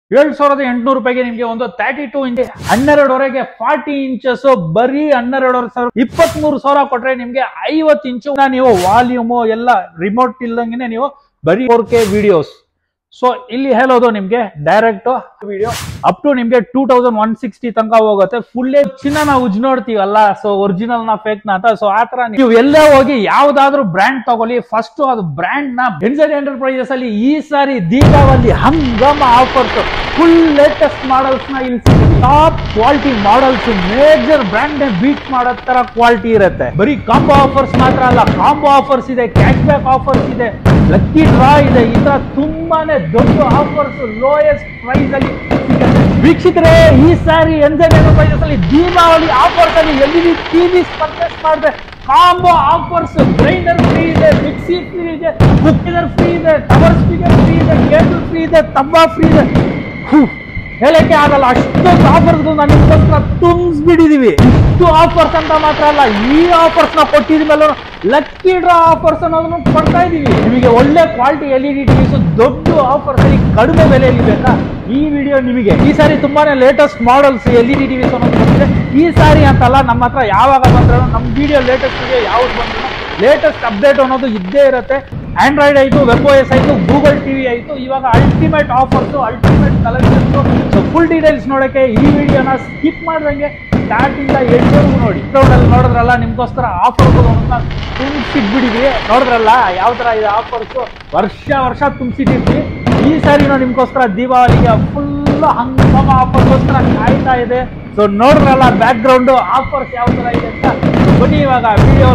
ಏಳು ಸಾವಿರದ ಎಂಟುನೂರು ರೂಪಾಯಿಗೆ ನಿಮಗೆ ಒಂದು ತರ್ಟಿ ಟೂ ಇಂಚ್ ಹನ್ನೆರಡುವರೆಗೆ ಫಾರ್ಟಿ ಇಂಚಸ್ ಬರೀ ಹನ್ನೆರಡುವರೆ ಸಾವಿರ ಇಪ್ಪತ್ತ್ ಮೂರು ಸಾವಿರ ಕೊಟ್ರೆ ನಿಮ್ಗೆ ಐವತ್ತು ಇಂಚು ನೀವು ವಾಲ್ಯೂಮು ಎಲ್ಲ ರಿಮೋಟ್ ಇಲ್ದಂಗೆ ನೀವು ಬರೀ ಫೋರ್ ಕೆ ವಿಡಿಯೋಸ್ ಸೊ ಇಲ್ಲಿ ಹೇಳೋದು ನಿಮ್ಗೆ ಡೈರೆಕ್ಟ್ ವಿಡಿಯೋ ಅಪ್ ಟು ನಿಮ್ಗೆ ಟೂ ತೌಸಂಡ್ ಒನ್ ಸಿಕ್ಸ್ಟಿ ತನಕ ಹೋಗುತ್ತೆ ಫುಲ್ ಚಿನ್ನ ನಾವು ಉಜ್ ನೋಡ್ತೀವಲ್ಲ ಸೊ ಒರಿಜಿನಲ್ ನ ಫೇಕ್ ನ ಅಂತ ಸೊ ಆತರ ನೀವು ಎಲ್ಲೇ ಹೋಗಿ ಯಾವ್ದಾದ್ರು ಬ್ರ್ಯಾಂಡ್ ತಗೊಳ್ಳಿ ಫಸ್ಟ್ ಅದು ಬ್ರ್ಯಾಂಡ್ ನ ಬೆನ್ಸೆಡ್ ಎಂಟರ್ಪ್ರೈಸಸ್ ಅಲ್ಲಿ ಈ ಸಾರಿ ದೀಪಾವಳಿ ಹಂಗಮ ಆಫರ್ಸ್ ಫುಲ್ ಲೇಟೆಸ್ಟ್ ಮಾಡಲ್ಸ್ ನ ಇಲ್ಲಿ top quality models major brand beat ಮಾಡೋ ತರ ಕ್ವಾಲಿಟಿ ಇರುತ್ತೆ ಬರೀ ಕಾಂಬೋ ಆಫರ್ಸ್ ಮಾತ್ರ ಅಲ್ಲ ಕಾಂಬೋ ಆಫರ್ಸ್ ಇದೆ ಕ್ಯಾಶ್ ಬ್ಯಾಕ್ ಆಫರ್ಸ್ ಇದೆ ಲಕ್ಕಿ ಡ್ರಾ ಇದೆ ಈ ತರ ತುಂಬಾನೇ ದೊಡ್ಡ ಆಫರ್ಸ್ ಲೋಯೆಸ್ಟ್ ಪ್ರೈಸ್ ಅಲ್ಲಿ ಸಿಗುತ್ತೆ. ವೀಕ್ಷಕರೇ ಈ ಸಾರಿ ಎಂಜನ್ ಎಂಟರ್ಪ್ರೈಸಸ್ ಅಲ್ಲಿ ದೀಪಾವಳಿ ಆಫರ್ಸ್ ಅಲ್ಲಿ L E D TV purchase ಮಾಡಿದ್ರೆ ಕಾಂಬೋ ಆಫರ್ಸ್ ಗ್ರೈಂಡರ್ ಫ್ರೀ ಇದೆ ಮಿಕ್ಸಿ ಫ್ರೀ ಇದೆ ಕುಕ್ಕರ್ ಫ್ರೀ ಇದೆ ಟವರ್ ಸ್ಪೀಕರ್ ಫ್ರೀ ಇದೆ ಕೇಬಲ್ ಫ್ರೀ ಇದೆ ತಬ್ಬಾ ಫ್ರೀ ಇದೆ ಹೂ, ಹೇಳಕ್ಕೆ ಆಗಲ್ಲ ಅಷ್ಟೊಂದು ಆಫರ್ಸ್ ನಾನು ನಿಮ್ಗೋಸ್ಕರ ತುಂಬಿಸಿಬಿಟ್ಟಿದೀವಿ ಇಷ್ಟು ಆಫರ್ಸ್ ಅಂತ ಮಾತ್ರ ಅಲ್ಲ ಈ ಆಫರ್ಸ್ ನ ಕೊಟ್ಟಿದ್ಮೇಲೆ ಲಕ್ಕಿ ಡ್ರಾ ಆಫರ್ಸ್ ಅನ್ನೋದನ್ನು ಕೊಡ್ತಾ ಇದೀವಿ ನಿಮಗೆ ಒಳ್ಳೆ quality L E D TVs ದೊಡ್ಡ ಆಫರ್ಸ್ ಅಲ್ಲಿ ಕಡಿಮೆ ಬೆಲೆಯಲ್ಲಿ ಬೇಕಾ ಈ ವಿಡಿಯೋ ನಿಮಗೆ ಈ ಸಾರಿ ತುಂಬಾನೇ latest models L E D TVs ಅನ್ನೋದು ಬಂದಿದೆ ಈ ಸಾರಿ ಅಂತಲ್ಲ ನಮ್ಮ ಹತ್ರ ಯಾವಾಗ ಬಂದ್ರು ನಮ್ಮ ವಿಡಿಯೋ ಲೇಟೆಸ್ಟ್ ವಿಡಿಯೋ ಯಾವ್ದು ಬಂದ್ರು ಲೇಟೆಸ್ಟ್ ಅಪ್ಡೇಟ್ ಅನ್ನೋದು ಇದ್ದೇ ಇರುತ್ತೆ ಆಂಡ್ರಾಯ್ಡ್ ಆಯಿತು ವೆಬ್ ಓ ಎಸ್ ಆಯಿತು ಗೂಗಲ್ ಟಿವಿ ಆಯಿತು ಇವಾಗ ultimate offers ultimate collections so full details ನೋಡೋಕ್ಕೆ ಈ ವಿಡಿಯೋನ ಸ್ಕಿಪ್ ಮಾಡ್ದಂಗೆ ಸ್ಟಾರ್ಟ್ ಇಂದ ಎಂಟವರೆಗೂ ನೋಡಿ ಅಲ್ಲಿ ನೋಡಿದ್ರಲ್ಲ ನಿಮ್ಗೋಸ್ಕರ ಆಫರ್ಗಳು ಅಂತ ತುಂಬಿಸಿಟ್ಬಿಟ್ಟಿದ್ವಿ ನೋಡಿದ್ರಲ್ಲ ಯಾವ ಥರ ಇದೆ ಆಫರ್ಸು ವರ್ಷ ವರ್ಷ ತುಂಬಿಸಿಟ್ಟಿದ್ವಿ ಈ ಸಾರಿನೂ ನಿಮ್ಗೋಸ್ಕರ ದೀಪಾವಳಿಗೆ ಫುಲ್ ಹಂಗಮ ಆಫರ್ಗೋಸ್ಕರ ಕಾಯ್ತಾ ಇದೆ ಸೊ ನೋಡಿದ್ರಲ್ಲ ಬ್ಯಾಕ್ ಗ್ರೌಂಡು ಆಫರ್ಸ್ ಯಾವ ಥರ ಇದೆ ಅಂತ ಬನ್ನಿ ಇವಾಗ ವಿಡಿಯೋ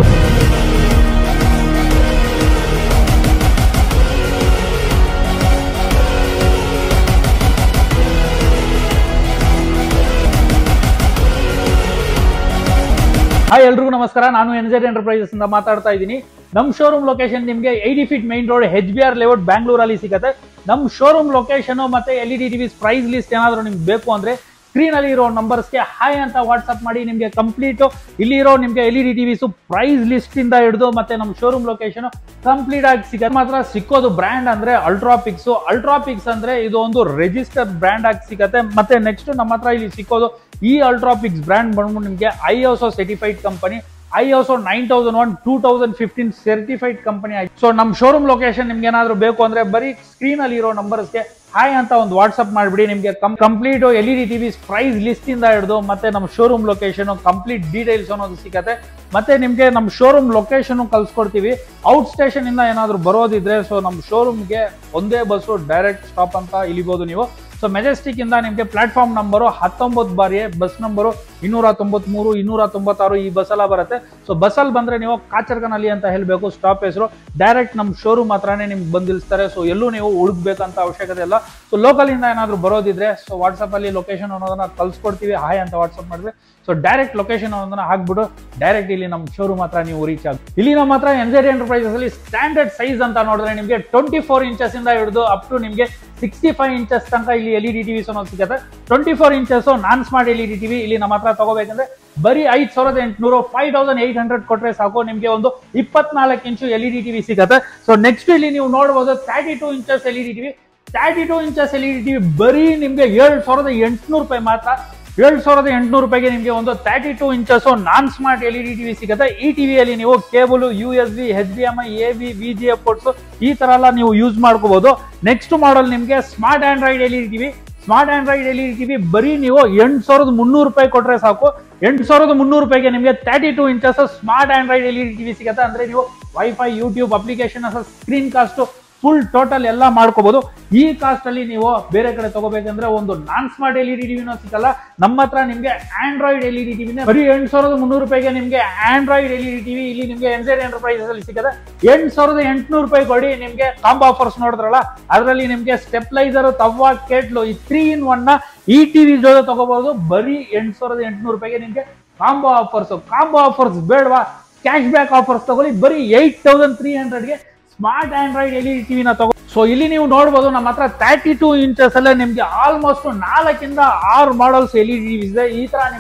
ಹಾಯ್ ಎಲ್ರಿಗೂ ನಮಸ್ಕಾರ ನಾನು ಎನ್ಜೆಡ್ ಎಂಟರ್ಪ್ರೈಸಸ್ ಇಂದ ಮಾತಾಡ್ತಾ ಇದ್ದೀನಿ ನಮ್ಮ ಶೋರೂಮ್ ಲೊಕೇಶನ್ ನಿಮಗೆ eighty feet main road H B R layout ಬ್ಯಾಂಗ್ಳೂರಲ್ಲಿ ಸಿಗುತ್ತೆ ನಮ್ಮ ಶೋರೂಮ್ ಲೊಕೇಶನ್ ಮತ್ತೆ L E D TVs price list ಏನಾದರೂ ನಿಮ್ಗೆ ಬೇಕು ಅಂದ್ರೆ ಸ್ಕ್ರೀನ್ ಅಲ್ಲಿ ಇರೋ ನಂಬರ್ಸ್ಗೆ ಹಾಯ್ ಅಂತ ವಾಟ್ಸ್ಆಪ್ ಮಾಡಿ ನಿಮಗೆ ಕಂಪ್ಲೀಟ್ ಇಲ್ಲಿ ಇರೋ ನಿಮಗೆ L E D TVs price list ಇಂದ ಹಿಡಿದು ಮತ್ತೆ ನಮ್ಮ ಶೋರೂಮ್ ಲೊಕೇಶನ್ ಕಂಪ್ಲೀಟ್ ಆಗಿ ಸಿಗುತ್ತೆ ಮಾತ್ರ ಸಿಕ್ಕೋದು ಬ್ರ್ಯಾಂಡ್ ಅಂದ್ರೆ ಅಲ್ಟ್ರಾಪಿಕ್ಸ್ ಅಲ್ಟ್ರಾಪಿಕ್ಸ್ ಅಂದ್ರೆ ಇದು ಒಂದು ರಿಜಿಸ್ಟರ್ಡ್ ಬ್ರ್ಯಾಂಡ್ ಆಗಿ ಸಿಗುತ್ತೆ ಮತ್ತೆ ನೆಕ್ಸ್ಟ್ ನಮ್ಮ ಹತ್ರ ಇಲ್ಲಿ ಸಿಕ್ಕೋದು ಈ ಅಲ್ಟ್ರಾಪಿಕ್ಸ್ ಬ್ರ್ಯಾಂಡ್ ಬಂದ್ಬಿಟ್ಟು ನಿಮಗೆ I S certified company I S nine thousand one two thousand fifteen certified company ಆಯ್ತು ಸೊ ನಮ್ಮ ಶೋರೂಮ್ ಲೊಕೇಶನ್ ನಿಮ್ಗೆ ಏನಾದ್ರು ಬೇಕು ಅಂದ್ರೆ ಬರೀ ಸ್ಕ್ರೀನ್ ಅಲ್ಲಿ ಇರೋ ನಂಬರ್ಸ್ಗೆ ಹಾಯ್ ಅಂತ ಒಂದು ವಾಟ್ಸ್ಆಪ್ ಮಾಡಿಬಿಡಿ ನಿಮಗೆ complete L E D TVs price list ಇಂದ ಹಿಡಿದು ಮತ್ತೆ ನಮ್ಮ ಶೋರೂಮ್ ಲೊಕೇಶನ್ ಕಂಪ್ಲೀಟ್ ಡೀಟೇಲ್ಸ್ ಅನ್ನೋದು ಸಿಗುತ್ತೆ ಮತ್ತೆ ನಿಮಗೆ ನಮ್ಮ ಶೋರೂಮ್ ಲೊಕೇಶನ್ ಕಳ್ಸ್ಕೊಡ್ತೀವಿ ಔಟ್ ಸ್ಟೇಷನ್ ಇಂದ ಏನಾದ್ರು ಬರೋದಿದ್ರೆ ಸೊ ನಮ್ಮ ಶೋರೂಮ್ಗೆ ಒಂದೇ ಬಸ್ಸು ಡೈರೆಕ್ಟ್ ಸ್ಟಾಪ್ ಅಂತ ಇಳಿಬೋದು ನೀವು ಸೊ ಮೆಜೆಸ್ಟಿಕ್ ಇಂದ ನಿಮಗೆ ಪ್ಲಾಟ್ಫಾರ್ಮ್ ನಂಬರು ಹತ್ತೊಂಬತ್ತು ಬಾರಿ ಬಸ್ ನಂಬರು ಇನ್ನೂರ ತೊಂಬತ್ಮೂರು ಇನ್ನೂರ ತೊಂಬತ್ತಾರು ಈ ಬಸ್ ಎಲ್ಲ ಬರುತ್ತೆ ಸೊ ಬಸ್ಸಲ್ಲಿ ಬಂದ್ರೆ ನೀವು ಕಾಚರ್ಗನಲ್ಲಿ ಅಂತ ಹೇಳಬೇಕು ಸ್ಟಾಪ್ ಹೆಸರು ಡೈರೆಕ್ಟ್ ನಮ್ಮ ಶೋರೂಮ್ ಹತ್ರನೇ ನಿಮ್ಗೆ ಬಂದಿಳಿಸ್ತಾರೆ ಸೊ ಎಲ್ಲೂ ನೀವು ಹುಡುಕ್ಬೇಕಂತ ಅವಶ್ಯಕತೆ ಇಲ್ಲ ಸೊ ಲೋಕಲ್ ಇಂದ ಏನಾದ್ರು ಬರೋದಿದ್ರೆ ಸೊ ವಾಟ್ಸಪ್ ಅಲ್ಲಿ ಲೊಕೇಶನ್ ಅನ್ನೋದನ್ನ ಕಳ್ಸ್ಕೊಡ್ತೀವಿ ಹಾಯ್ ಅಂತ ವಾಟ್ಸಪ್ ಮಾಡಿದ್ರೆ ಸೊ ಡೈರೆಕ್ಟ್ ಲೊಕೇಶನ್ ಅನ್ನೋದನ್ನ ಹಾಕ್ಬಿಟ್ಟು ಡೈರೆಕ್ಟ್ ಇಲ್ಲಿ ನಮ್ಮ ಶೋರೂಮ್ ಹತ್ರ ನೀವು ರೀಚ್ ಆಗಿ ಇಲ್ಲಿ ನಮ್ಮ ಹತ್ರ ಎನ್ಜೆಡ್ ಎಂಟರ್ಪ್ರೈಸಸ್ ಅಲ್ಲಿ ಸ್ಟ್ಯಾಂಡರ್ಡ್ ಸೈಜ್ ಅಂತ ನೋಡಿದ್ರೆ ನಿಮಗೆ ಟ್ವೆಂಟಿ ಫೋರ್ ಇಂಚಸ್ ಇಂದ ಹಿಡಿದು ಅಪ್ ಟು ನಿಮಗೆ ಸಿಕ್ಸ್ಟಿ ಫೈವ್ ಇಂಚಸ್ ತನಕ ಇಲ್ಲಿ ಎಲ್ ಇ ಡಿ ಟಿವಿಸ್ ಅನ್ನೋದು ಸಿಗುತ್ತೆ twenty four inches non smart L E D TV ಇಲ್ಲಿ ನಮ್ಮ ಹತ್ರ ತಗೋಬೇಕಂದ್ರೆ ಬರೀ ಐದ್ ಸಾವಿರದ ಎಂಟುನೂರು ಫೈವ್ ತೌಸಂಡ್ ಏಟ್ ಹಂಡ್ರೆಡ್ ಕೊಟ್ರೆ ಸಾಕು ನಿಮಗೆ ಒಂದು ಇಪ್ಪತ್ನಾಲ್ಕು ಇಂಚು ಎಲ್ ಇ ಡಿ ಟಿವಿ ಸಿಗುತ್ತೆ ಸೊ ನೆಕ್ಸ್ಟ್ ಇಲ್ಲಿ ನೀವು ನೋಡಬಹುದು thirty two inches L E D TV thirty two inches L E D TV ಬರೀ ನಿಮಗೆ ಏಳು ಸಾವಿರದ ಎಂಟುನೂರು ರೂಪಾಯಿ ಮಾತ್ರ ಏಳು ಸಾವಿರದ ಎಂಟುನೂರು ರೂಪಾಯಿಗೆ ನಿಮಗೆ ಒಂದು thirty two inches non smart L E D TV ಸಿಗುತ್ತೆ ಈ ಟಿವಿಯಲ್ಲಿ ನೀವು cable U S B H D M I A V V G F ports ಈ ತರ ಎಲ್ಲ ನೀವು ಯೂಸ್ ಮಾಡ್ಕೋಬಹುದು ನೆಕ್ಸ್ಟ್ ಮಾಡಲ್ ನಿಮಗೆ smart Android L E D TV smart Android L E D TV ಬರೀ ನೀವು ಎಂಟು ಸಾವಿರದ ಮುನ್ನೂರು ರೂಪಾಯಿ ಕೊಟ್ರೆ ಸಾಕು ಎಂಟು ಸಾವಿರದ ಮುನ್ನೂರು ರೂಪಾಯಿಗೆ ನಿಮಗೆ thirty two inches smart Android L E D TV ಸಿಗುತ್ತೆ ಅಂದ್ರೆ ನೀವು wifi YouTube application screen cast full total ಎಲ್ಲ ಮಾಡ್ಕೋಬಹುದು ಈ ಕಾಸ್ಟ್ ಅಲ್ಲಿ ನೀವು ಬೇರೆ ಕಡೆ ತಗೋಬೇಕಂದ್ರೆ ಒಂದು non smart L E D ಟಿವಿನೂ ಸಿಗಲ್ಲ ನಮ್ಮ ಹತ್ರ ನಿಮ್ಗೆ ಆಂಡ್ರಾಯ್ಡ್ ಎಲ್ ಇ ಡಿ ಟಿವಿನೇ ಬರೀ ಎಂಟು ಸಾವಿರದ ಮುನ್ನೂರು ರೂಪಾಯಿಗೆ ನಿಮ್ಗೆ Android L E D TV ಇಲ್ಲಿ ನಿಮ್ಗೆ ಎನ್ಸೆಡ್ ಎಂಟರ್ಪ್ರೈಸಸ್ ಅಲ್ಲಿ ಸಿಗುತ್ತೆ ಎಂಟು ಸಾವಿರದ ಎಂಟುನೂರು ರೂಪಾಯಿ ಕೊಡಿ ನಿಮ್ಗೆ ಕಾಂಬೋ ಆಫರ್ಸ್ ನೋಡಿದ್ರಲ್ಲ ಅದರಲ್ಲಿ ನಿಮ್ಗೆ ಸ್ಟೆಪ್ಲೈಸರ್ ತವ್ವಾ ಕೇಟ್ಲು ಈ ತ್ರೀ ಇನ್ ಒನ್ ನ ಈ ಟಿವಿ ಜೊತೆ ತಗೋಬಹುದು ಬರೀ ಎಂಟು ಸಾವಿರದ ಎಂಟುನೂರು ರೂಪಾಯಿಗೆ ನಿಮ್ಗೆ ಕಾಂಬೋ ಆಫರ್ಸ್ ಕಾಂಬೋ ಆಫರ್ಸ್ ಬೇಡವಾ ಕ್ಯಾಶ್ ಬ್ಯಾಕ್ ಆಫರ್ಸ್ ತಗೊಳ್ಳಿ ಬರೀ ಏಟ್ ತೌಸಂಡ್ ತ್ರೀ ಹಂಡ್ರೆಡ್ಗೆ ಸ್ಮಾರ್ಟ್ ಆಂಡ್ರಾಯ್ಡ್ ಎಲ್ ಇ ಟಿವಿನ ತಗೋ ಸೊ ಇಲ್ಲಿ ನೀವು ನೋಡಬಹುದು ನಮ್ಮ ಹತ್ರ ತರ್ಟಿ ಟೂ ಇಂಚಸ್ ಅಲ್ಲೇ ನಿಮ್ಗೆ ಆಲ್ಮೋಸ್ಟ್ ನಾಲ್ಕಿಂದ ಆರು ಮಾಡಲ್ಸ್ ಎಲ್ ಇ ಡಿ ಇದೆ ಈ ತರ ನಿಮ್ಗೆ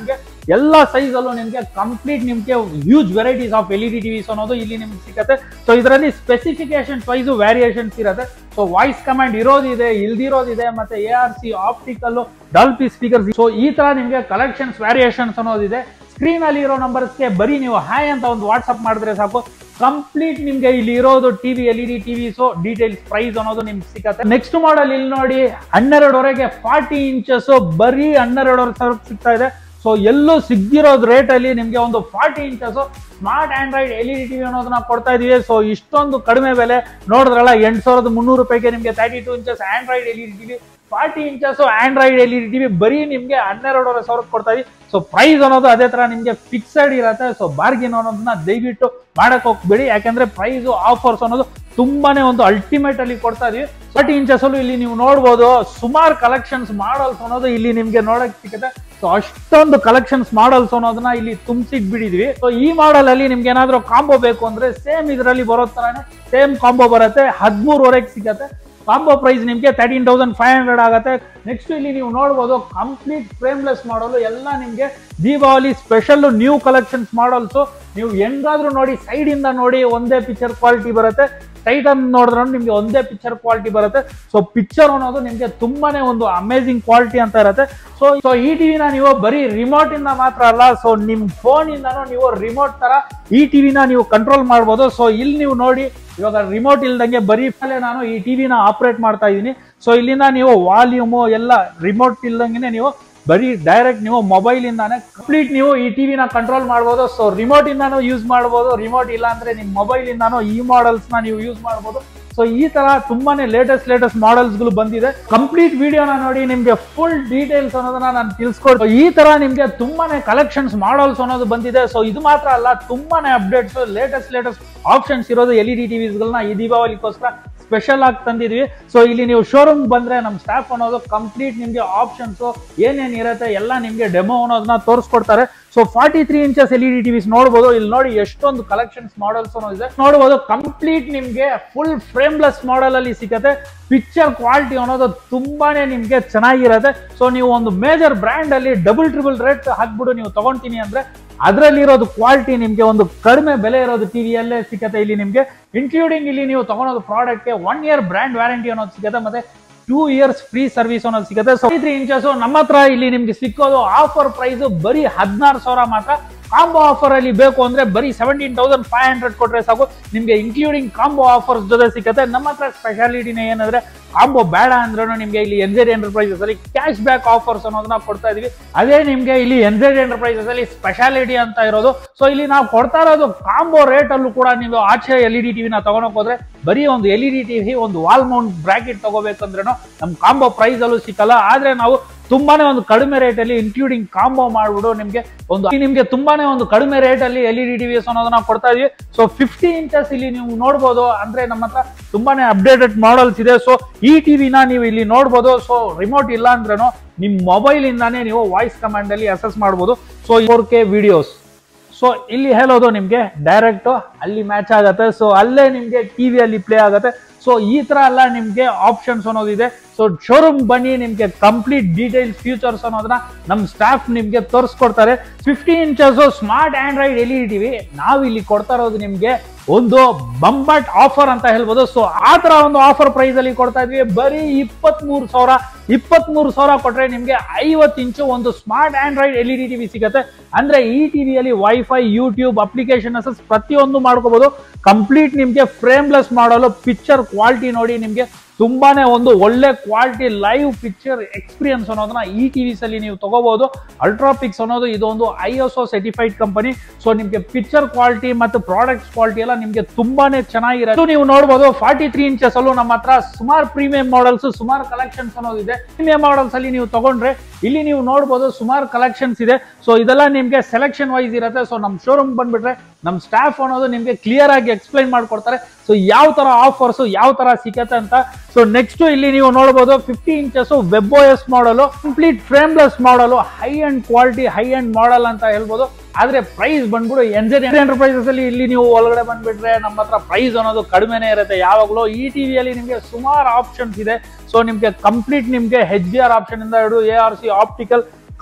ಎಲ್ಲ ಸೈಜ್ ಅಲ್ಲೂ ನಿಮ್ಗೆ ಕಂಪ್ಲೀಟ್ ನಿಮ್ಗೆ huge varieties of L E D TVs ಅನ್ನೋದು ಇಲ್ಲಿ ನಿಮ್ಗೆ ಸಿಗುತ್ತೆ ಸೊ ಇದರಲ್ಲಿ ಸ್ಪೆಸಿಫಿಕೇಶನ್ ವೈಸ್ ವ್ಯಾರಿಯೇಷನ್ಸ್ ಇರುತ್ತೆ ಸೊ ವಾಯ್ಸ್ ಕಮಾಂಡ್ ಇರೋದಿದೆ ಇಲ್ದಿರೋದಿದೆ ಮತ್ತೆ A R C optical Dolby speakers so ಈ ತರ ನಿಮ್ಗೆ ಕಲೆಕ್ಷನ್ಸ್ ವ್ಯಾರಿಯೇಷನ್ಸ್ ಅನ್ನೋದಿದೆ ಸ್ಕ್ರೀನ್ ಅಲ್ಲಿ ಇರೋ ನಂಬರ್ಸ್ಗೆ ಬರೀ ನೀವು ಹಾಯ್ ಅಂತ ಒಂದು ವಾಟ್ಸ್ಆಪ್ ಮಾಡಿದ್ರೆ ಸಾಕು ಕಂಪ್ಲೀಟ್ ನಿಮ್ಗೆ ಇಲ್ಲಿ ಇರೋದು TV L E D TVs details price ಅನ್ನೋದು ನಿಮ್ಗೆ ಸಿಗತ್ತೆ ನೆಕ್ಸ್ಟ್ ಮಾಡಲ್ ಇಲ್ಲಿ ನೋಡಿ ಹನ್ನೆರಡುವರೆಗೆ ಫಾರ್ಟಿ ಇಂಚಸ್ ಬರೀ ಹನ್ನೆರಡುವರೆ ಸಾವಿರ ಸಿಗ್ತಾ ಇದೆ ಸೊ ಎಲ್ಲೂ ಸಿಗ್ದಿರೋದ್ ರೇಟ್ ಅಲ್ಲಿ ನಿಮ್ಗೆ ಒಂದು forty inches smart Android L E D TV ಅನ್ನೋದನ್ನ ಕೊಡ್ತಾ ಇದೀವಿ ಸೊ ಇಷ್ಟೊಂದು ಕಡಿಮೆ ಬೆಲೆ ನೋಡಿದ್ರಲ್ಲ ಎಂಟು ಸಾವಿರದ ಮುನ್ನೂರು ರೂಪಾಯಿಗೆ ನಿಮ್ಗೆ thirty two inches Android L E D TV forty inches Android L E D TV ಬರೀ ನಿಮ್ಗೆ ಹನ್ನೆರಡೂವರೆ ಸಾವಿರಕ್ಕೆ ಕೊಡ್ತಾ ಇದೀವಿ ಸೊ ಪ್ರೈಸ್ ಅನ್ನೋದು ಅದೇ ತರ ನಿಮ್ಗೆ ಫಿಕ್ಸೆಡ್ ಇರುತ್ತೆ ಸೊ ಬಾರ್ಗಿನ್ ಅನ್ನೋದನ್ನ ದಯವಿಟ್ಟು ಮಾಡಕ್ ಹೋಗ್ಬೇಡಿ ಯಾಕಂದ್ರೆ ಪ್ರೈಸ್ ಆಫರ್ಸ್ ಅನ್ನೋದು ತುಂಬಾನೇ ಒಂದು ಅಲ್ಟಿಮೇಟ್ ಅಲ್ಲಿ ಕೊಡ್ತಾ ಇದೀವಿ ಫಾರ್ಟಿ ಇಂಚಸ್ ಅಲ್ಲೂ ಇಲ್ಲಿ ನೀವು ನೋಡ್ಬೋದು ಸುಮಾರು ಕಲೆಕ್ಷನ್ಸ್ ಮಾಡಲ್ಸ್ ಅನ್ನೋದು ಇಲ್ಲಿ ನಿಮ್ಗೆ ನೋಡಕ್ ಸಿಗುತ್ತೆ ಸೊ ಅಷ್ಟೊಂದು ಕಲೆಕ್ಷನ್ಸ್ ಮಾಡಲ್ಸ್ ಅನ್ನೋದನ್ನ ಇಲ್ಲಿ ತುಂಬಿಸಿಟ್ ಬಿಡಿದ್ವಿ ಸೊ ಈ ಮಾಡಲ್ ಅಲ್ಲಿ ನಿಮ್ಗೆ ಏನಾದ್ರು ಕಾಂಬೋ ಬೇಕು ಅಂದ್ರೆ ಸೇಮ್ ಇದರಲ್ಲಿ ಬರೋ ತರಾನೇ ಸೇಮ್ ಕಾಂಬೋ ಬರುತ್ತೆ ಹದಿಮೂರುವರೆಗೆ ಸಿಗತ್ತೆ ಕಾಂಬೋ ಪ್ರೈಸ್ ನಿಮಗೆ ತರ್ಟೀನ್ ತೌಸಂಡ್ ಫೈವ್ ಹಂಡ್ರೆಡ್ ಆಗುತ್ತೆ ನೆಕ್ಸ್ಟ್ ಇಲ್ಲಿ ನೀವು ನೋಡ್ಬೋದು ಕಂಪ್ಲೀಟ್ ಫ್ರೇಮ್ಲೆಸ್ ಮಾಡಲು ಎಲ್ಲ ನಿಮಗೆ Deepavali special new collections models ನೀವು ಹೆಂಗಾದ್ರೂ ನೋಡಿ ಸೈಡ್ ಇಂದ ನೋಡಿ ಒಂದೇ ಪಿಕ್ಚರ್ ಕ್ವಾಲಿಟಿ ಬರುತ್ತೆ ಟೈಟ್ ಅನ್ನು ನೋಡಿದ್ರೆ ನಿಮ್ಗೆ ಒಂದೇ ಪಿಕ್ಚರ್ ಕ್ವಾಲಿಟಿ ಬರುತ್ತೆ ಸೊ ಪಿಕ್ಚರ್ ಅನ್ನೋದು ನಿಮ್ಗೆ ತುಂಬಾನೇ ಒಂದು ಅಮೇಸಿಂಗ್ ಕ್ವಾಲಿಟಿ ಅಂತ ಇರುತ್ತೆ ಸೊ ಸೊ ಈ ಟಿವಿನ ನೀವು ಬರೀ ರಿಮೋಟ್ ಇಂದ ಮಾತ್ರ ಅಲ್ಲ ಸೊ ನಿಮ್ ಫೋನ್ ಇಂದನೂ ನೀವು ರಿಮೋಟ್ ತರ ಈ ಟಿವಿನ ನೀವು ಕಂಟ್ರೋಲ್ ಮಾಡ್ಬೋದು ಸೊ ಇಲ್ಲಿ ನೀವು ನೋಡಿ ಇವಾಗ ರಿಮೋಟ್ ಇಲ್ದಂಗೆ ಬರೀ ಮೇಲೆ ನಾನು ಈ ಟಿವಿನ ಆಪರೇಟ್ ಮಾಡ್ತಾ ಇದ್ದೀನಿ ಸೊ ಇಲ್ಲಿಂದ ನೀವು ವಾಲ್ಯೂಮು ಎಲ್ಲ ರಿಮೋಟ್ ಇಲ್ದಂಗೆ ನೀವು ಬರೀ ಡೈರೆಕ್ಟ್ ನೀವು ಮೊಬೈಲ್ ಇಂದಾನೆ ಕಂಪ್ಲೀಟ್ ನೀವು ಈ ಟಿವಿನ ಕಂಟ್ರೋಲ್ ಮಾಡ್ಬೋದು ಸೊ ರಿಮೋಟ್ ಇಂದಾನು ಯೂಸ್ ಮಾಡ್ಬೋದು ರಿಮೋಟ್ ಇಲ್ಲ ಅಂದ್ರೆ ನಿಮ್ ಮೊಬೈಲ್ ಇಂದಾನು ಈ ಮಾಡಲ್ಸ್ ನ ನೀವು ಯೂಸ್ ಮಾಡ್ಬೋದು ಸೊ ಈ ತರ ತುಂಬಾನೇ ಲೇಟೆಸ್ಟ್ ಲೇಟೆಸ್ಟ್ ಮಾಡಲ್ಸ್ ಗಳು ಬಂದಿದೆ ಕಂಪ್ಲೀಟ್ ವಿಡಿಯೋನ ನೋಡಿ ನಿಮ್ಗೆ ಫುಲ್ ಡೀಟೇಲ್ಸ್ ಅನ್ನೋದನ್ನ ನಾನು ತಿಳಿಸ್ಕೊಡ್ತೀನಿ ಈ ತರ ನಿಮ್ಗೆ ತುಂಬಾನೇ ಕಲೆಕ್ಷನ್ಸ್ ಮಾಡಲ್ಸ್ ಅನ್ನೋದು ಬಂದಿದೆ ಸೊ ಇದು ಮಾತ್ರ ಅಲ್ಲ ತುಂಬಾನೇ ಅಪ್ಡೇಟ್ಸ್ ಲೇಟೆಸ್ಟ್ ಲೇಟೆಸ್ಟ್ ಆಪ್ಷನ್ಸ್ ಇರೋದು ಎಲ್ ಇ ಡಿ ಟಿವಿಸ್ ಗಳನ್ನ ಈ ದೀಪಾವಳಿಗೋಸ್ಕರ ಸ್ಪೆಷಲ್ ಆಗಿ ತಂದಿದ್ವಿ ಸೊ ಇಲ್ಲಿ ನೀವು ಶೋರೂಮ್ ಬಂದ್ರೆ ನಮ್ಮ ಸ್ಟಾಫ್ ಅನ್ನೋದು ಕಂಪ್ಲೀಟ್ ನಿಮ್ಗೆ ಆಪ್ಷನ್ಸ್ ಏನೇನ್ ಇರುತ್ತೆ ಎಲ್ಲ ನಿಮ್ಗೆ ಡೆಮೋ ಅನ್ನೋದನ್ನ ತೋರಿಸ್ಕೊಡ್ತಾರೆ so forty three inches L E D TVs ನೋಡಬಹುದು ಇಲ್ಲಿ ನೋಡಿ ಎಷ್ಟೊಂದು ಕಲೆಕ್ಷನ್ಸ್ ಮಾಡಲ್ಸ್ ಇದೆ ನೋಡಬಹುದು ಕಂಪ್ಲೀಟ್ ನಿಮ್ಗೆ ಫುಲ್ ಫ್ರೇಮ್ಲೆಸ್ ಮಾಡೆಲ್ ಅಲ್ಲಿ ಸಿಗುತ್ತೆ ಪಿಕ್ಚರ್ ಕ್ವಾಲಿಟಿ ಅನ್ನೋದು ತುಂಬಾನೇ ನಿಮ್ಗೆ ಚೆನ್ನಾಗಿರುತ್ತೆ ಸೊ ನೀವು ಒಂದು ಮೇಜರ್ ಬ್ರ್ಯಾಂಡ್ ಅಲ್ಲಿ ಡಬಲ್ ಟ್ರಿಬಲ್ ರೇಟ್ ಹಾಕ್ಬಿಟ್ಟು ನೀವು ತಗೊಂತೀನಿ ಅಂದ್ರೆ ಅದರಲ್ಲಿರೋದು ಕ್ವಾಲಿಟಿ ನಿಮ್ಗೆ ಒಂದು ಕಡಿಮೆ ಬೆಲೆ ಇರೋದು ಟಿವಿಯಲ್ಲೇ ಸಿಗುತ್ತೆ ಇಲ್ಲಿ ನಿಮ್ಗೆ ಇನ್ಕ್ಲೂಡಿಂಗ್ ಇಲ್ಲಿ ನೀವು ತಗೊಳೋದು ಪ್ರಾಡಕ್ಟ್ಗೆ ಒನ್ ಇಯರ್ ಬ್ರ್ಯಾಂಡ್ ವ್ಯಾರಂಟಿ ಅನ್ನೋದು ಸಿಗುತ್ತೆ ಮತ್ತೆ ಟೂ ಇಯರ್ಸ್ ಫ್ರೀ ಸರ್ವಿಸ್ ಅನ್ನೋದು ಸಿಗುತ್ತೆ ಸೊ ತ್ರೀ ಇಂಚಸ್ ನಮ್ಮ ಹತ್ರ ಇಲ್ಲಿ ನಿಮ್ಗೆ ಸಿಕ್ಕೋದು ಆಫರ್ ಪ್ರೈಸ್ ಬರೀ ಹದಿನಾರು ಸಾವಿರ ಮಾತ್ರ ಕಾಂಬೋ ಆಫರ್ ಅಲ್ಲಿ ಬೇಕು ಅಂದ್ರೆ ಬರೀ ಸೆವೆಂಟೀನ್ ತೌಸಂಡ್ ಫೈವ್ ಹಂಡ್ರೆಡ್ ಕೊಟ್ರೆ ಸಾಕು ನಿಮ್ಗೆ ಇನ್ಕ್ಲೂಡಿಂಗ್ ಕಾಂಬೋ ಆಫರ್ಸ್ ಜೊತೆ ಸಿಗುತ್ತೆ ನಮ್ಮ ಹತ್ರ ಸ್ಪೆಷಾಲಿಟಿನೇ ಏನಂದ್ರೆ ಕಾಂಬೋ ಬೇಡ ಅಂದ್ರೂ ನಿಮ್ಗೆ ಇಲ್ಲಿ ಎನ್ಜೆಡ್ ಎಂಟರ್ಪ್ರೈಸಸ್ ಅಲ್ಲಿ ಕ್ಯಾಶ್ ಬ್ಯಾಕ್ ಆಫರ್ಸ್ ಅನ್ನೋದನ್ನ ಕೊಡ್ತಾ ಇದೀವಿ ಅದೇ ನಿಮ್ಗೆ ಇಲ್ಲಿ ಎನ್ಜೆಡ್ ಎಂಟರ್ಪ್ರೈಸಸ್ ಅಲ್ಲಿ ಸ್ಪೆಷಾಲಿಟಿ ಅಂತ ಇರೋದು ಸೊ ಇಲ್ಲಿ ನಾವು ಕೊಡ್ತಾ ಇರೋದು ಕಾಂಬೋ ರೇಟ್ ಅಲ್ಲೂ ಕೂಡ ನೀವು ಆಚೆ ಎಲ್ ಇ ಡಿ ಟಿವಿನ ತಗೊಳಕ್ ಹೋದ್ರೆ ಬರೀ ಒಂದು ಎಲ್ ಇ ಡಿ ಟಿವಿ ಒಂದು ವಾಲ್ ಮೌಂಟ್ ಬ್ರಾಕೆಟ್ ತಗೋಬೇಕಂದ್ರೂ ನಮ್ ಕಾಂಬೋ ಪ್ರೈಸ್ ಅಲ್ಲೂ ಸಿಕ್ಕಲ್ಲ ಆದ್ರೆ ನಾವು ತುಂಬಾನೇ ಒಂದು ಕಡಿಮೆ ರೇಟ್ ಅಲ್ಲಿ ಇನ್ಕ್ಲೂಡಿಂಗ್ ಕಾಂಬೋ ಮಾಡ್ಬಿಡು ನಿಮ್ಗೆ ಒಂದು ನಿಮ್ಗೆ ತುಂಬಾನೇ ಒಂದು ಕಡಿಮೆ ರೇಟ್ ಅಲ್ಲಿ ಎಲ್ ಇ ಡಿ ಟಿವಿಸ್ ಅನ್ನೋದನ್ನ ಕೊಡ್ತಾ ಇದೀವಿ ಸೊ ಫಿಫ್ಟಿ ಇಂಚಸ್ ಇಲ್ಲಿ ನೀವು ನೋಡ್ಬೋದು ಅಂದ್ರೆ ನಮ್ಮ ಹತ್ರ ತುಂಬಾನೇ ಅಪ್ಡೇಟೆಡ್ ಮಾಡಲ್ಸ್ ಇದೆ ಸೊ ಈ ಟಿವಿನ ನೀವು ಇಲ್ಲಿ ನೋಡ್ಬೋದು ಸೊ ರಿಮೋಟ್ ಇಲ್ಲ ಅಂದ್ರೂ ನಿಮ್ ಮೊಬೈಲ್ ಇಂದಾನೇ ನೀವು ವಾಯ್ಸ್ ಕಮಾಂಡ್ ಅಲ್ಲಿ ಅಸೆಸ್ ಮಾಡ್ಬೋದು so four K videos so ಇಲ್ಲಿ ಹೇಳೋದು ನಿಮ್ಗೆ ಡೈರೆಕ್ಟ್ ಅಲ್ಲಿ ಮ್ಯಾಚ್ ಆಗತ್ತೆ ಸೊ ಅಲ್ಲೇ ನಿಮ್ಗೆ ಟಿವಿಯಲ್ಲಿ ಪ್ಲೇ ಆಗತ್ತೆ ಸೊ ಈ ತರ ಎಲ್ಲ ನಿಮ್ಗೆ ಆಪ್ಷನ್ಸ್ ಅನ್ನೋದಿದೆ ಸೊ ಶೋರೂಮ್ ಬನ್ನಿ ನಿಮ್ಗೆ ಕಂಪ್ಲೀಟ್ ಡೀಟೇಲ್ಸ್ ಫ್ಯೂಚರ್ಸ್ ಅನ್ನೋದನ್ನ ನಮ್ ಸ್ಟಾಫ್ ನಿಮ್ಗೆ ತೋರಿಸ್ಕೊಡ್ತಾರೆ fifty inches smart Android L E TV ನಾವು ಇಲ್ಲಿ ಕೊಡ್ತಾ ಇರೋದು ನಿಮ್ಗೆ ಒಂದು ಬಂಬಟ್ ಆಫರ್ ಅಂತ ಹೇಳ್ಬೋದು ಸೊ ಆ ತರ ಒಂದು ಆಫರ್ ಪ್ರೈಸ್ ಅಲ್ಲಿ ಕೊಡ್ತಾ ಇದ್ವಿ ಬರೀ ಇಪ್ಪತ್ತ್ ಮೂರು ಸಾವಿರ ಇಪ್ಪತ್ತ್ ಮೂರು ಸಾವಿರ ಕೊಟ್ರೆ ನಿಮ್ಗೆ ಐವತ್ತು ಇಂಚು ಒಂದು smart Android L E D TV ಸಿಗುತ್ತೆ ಅಂದ್ರೆ ಈ ಟಿವಿಯಲ್ಲಿ ವೈಫೈ ಯೂಟ್ಯೂಬ್ ಅಪ್ಲಿಕೇಶನ್ ಪ್ರತಿಯೊಂದು ಮಾಡ್ಕೋಬಹುದು ಕಂಪ್ಲೀಟ್ ನಿಮ್ಗೆ ಫ್ರೇಮ್ಲೆಸ್ ಮಾಡಲು ಪಿಕ್ಚರ್ ಕ್ವಾಲಿಟಿ ನೋಡಿ ನಿಮ್ಗೆ ತುಂಬಾನೇ ಒಂದು ಒಳ್ಳೆ ಕ್ವಾಲಿಟಿ ಲೈವ್ ಪಿಕ್ಚರ್ ಎಕ್ಸ್ಪೀರಿಯನ್ಸ್ ಅನ್ನೋದನ್ನ ಈ ಟಿವಿಸ್ ಅಲ್ಲಿ ನೀವು ತಗೋಬಹುದು ಅಲ್ಟ್ರಾಪಿಕ್ಸ್ ಅನ್ನೋದು ಇದೊಂದು I S O certified company so ನಿಮ್ಗೆ ಪಿಕ್ಚರ್ ಕ್ವಾಲಿಟಿ ಮತ್ತು ಪ್ರಾಡಕ್ಟ್ಸ್ ಕ್ವಾಲಿಟಿ ಎಲ್ಲ ನಿಮ್ಗೆ ತುಂಬಾನೇ ಚೆನ್ನಾಗಿರುತ್ತೆ ಇದು ನೀವು ನೋಡಬಹುದು ಫಾರ್ಟಿ ತ್ರೀ ಇಂಚಸ್ ಅಲ್ಲೂ ನಮ್ಮ ಹತ್ರ ಸುಮಾರು ಪ್ರೀಮಿಯಂ ಮಾಡಲ್ಸ್ ಸುಮಾರು ಕಲೆಕ್ಷನ್ಸ್ ಅನ್ನೋದಿದೆ ಪ್ರೀಮಿಯಂ ಮಾಡಲ್ಸ್ ಅಲ್ಲಿ ನೀವು ತಗೊಂಡ್ರೆ ಇಲ್ಲಿ ನೀವು ನೋಡಬಹುದು ಸುಮಾರು ಕಲೆಕ್ಷನ್ಸ್ ಇದೆ ಸೊ ಇದೆಲ್ಲ ನಿಮ್ಗೆ ಸೆಲೆಕ್ಷನ್ ವೈಸ್ ಇರುತ್ತೆ ಸೊ ನಮ್ ಶೋರೂಮ್ ಬಂದ್ಬಿಟ್ರೆ ನಮ್ ಸ್ಟಾಫ್ ಅನ್ನೋದು ನಿಮ್ಗೆ ಕ್ಲಿಯರ್ ಆಗಿ ಎಕ್ಸ್ಪ್ಲೈನ್ ಮಾಡ್ಕೊಡ್ತಾರೆ ಸೊ ಯಾವ ತರ ಆಫರ್ಸ್ ಯಾವ ತರ ಸಿಗತ್ತೆ ಅಂತ ಸೊ ನೆಕ್ಸ್ಟ್ ಇಲ್ಲಿ ನೀವು ನೋಡಬಹುದು fifty inches web S model complete frameless model high end quality high end model ಅಂತ ಹೇಳ್ಬೋದು ಆದ್ರೆ ಪ್ರೈಸ್ ಬಂದ್ಬಿಡು ಎನ್ಜೆಡ್ ಎಂಟರ್ಪ್ರೈಸಸ್ ಅಲ್ಲಿ ಇಲ್ಲಿ ನೀವು ಒಳಗಡೆ ಬಂದ್ಬಿಟ್ರೆ ನಮ್ಮ ಹತ್ರ ಪ್ರೈಸ್ ಅನ್ನೋದು ಕಡಿಮೆನೇ ಇರುತ್ತೆ ಯಾವಾಗಲೂ ಈ ಟಿವಿಯಲ್ಲಿ ನಿಮಗೆ ಸುಮಾರು ಆಪ್ಷನ್ಸ್ ಇದೆ ಸೊ ನಿಮ್ಗೆ ಕಂಪ್ಲೀಟ್ ನಿಮ್ಗೆ ಹೆಚ್ ಬಿ ಆರ್ ಆಪ್ಷನ್ ಇಂದ ಹಿಡಿದು A R C optical